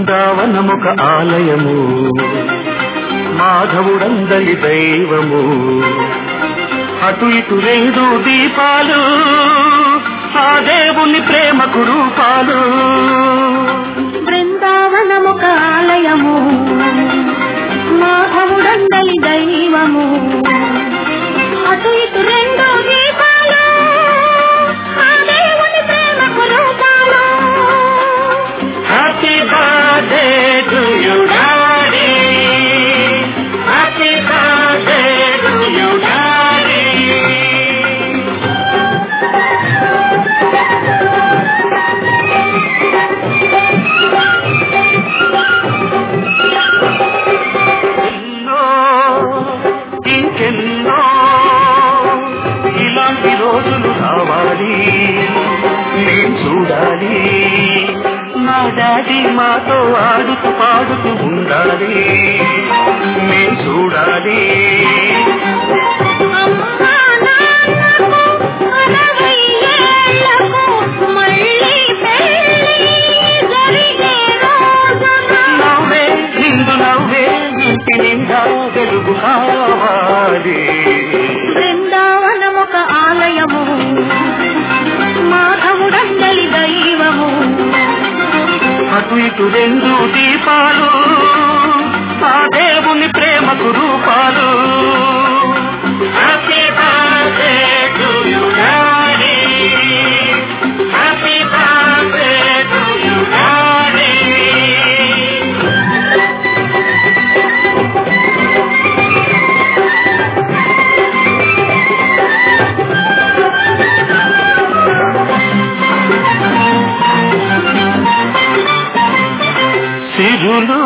బృందావనమొక ఆలయము మాధవుడందలి దైవము అటు ఇటు రెండు దీపాలు ఆ దేవుని ప్రేమకు రూపాలు బృందావనమొక ఆలయము మాధవుడందలి దైవము అటు ఇటు రెండు దీపాలు ఆ దేవుని ప్రేమకు రూపాలు happy birthday to you daddy happy birthday to you daddy ఎన్నో ఇంకెన్నో ఇలాంటి రోజులు రావాలి నేను చూడాలి నా డాడీ మాతో ఆడుతూ పాడుతూ ఉండాలి నేను చూడాలి అమ్మా నాన్నకు అరవై ఏళ్లకు మళ్ళీ పెళ్లి జరిగే రోజున నవ్వే నిండు నవ్వే ఇంటి నిండా వెలుగు కావాలి బృందావనమొక ఆలయము మాధవుడందలి దైవము అటు ఇటు రెండు దీపాలు ఆ దేవుని ప్రేమకు రూపాలు happy birthday to you daddy happy birthday to you daddy సిరులు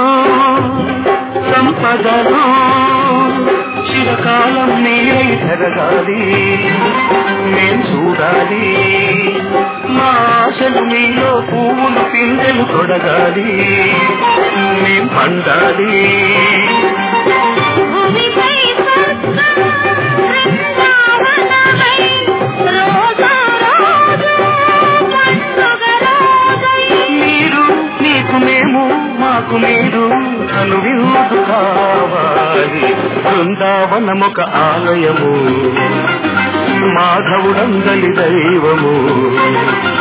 సంపదలు చిరకాలం నీరై జరగాలి నేను చూడాలి మా ఆశలు మీలో పువ్వులు పిందెలు తొడగాలి మేం పండాలి భూమిపై స్వర్గం బృందావనమై రోజా రోజు పండుగ రోజై మీరు నీకు మేము మాకు మీరు కను విందు కావాలి బృందావనమొక ఆలయము మాధవుడందలి దైవము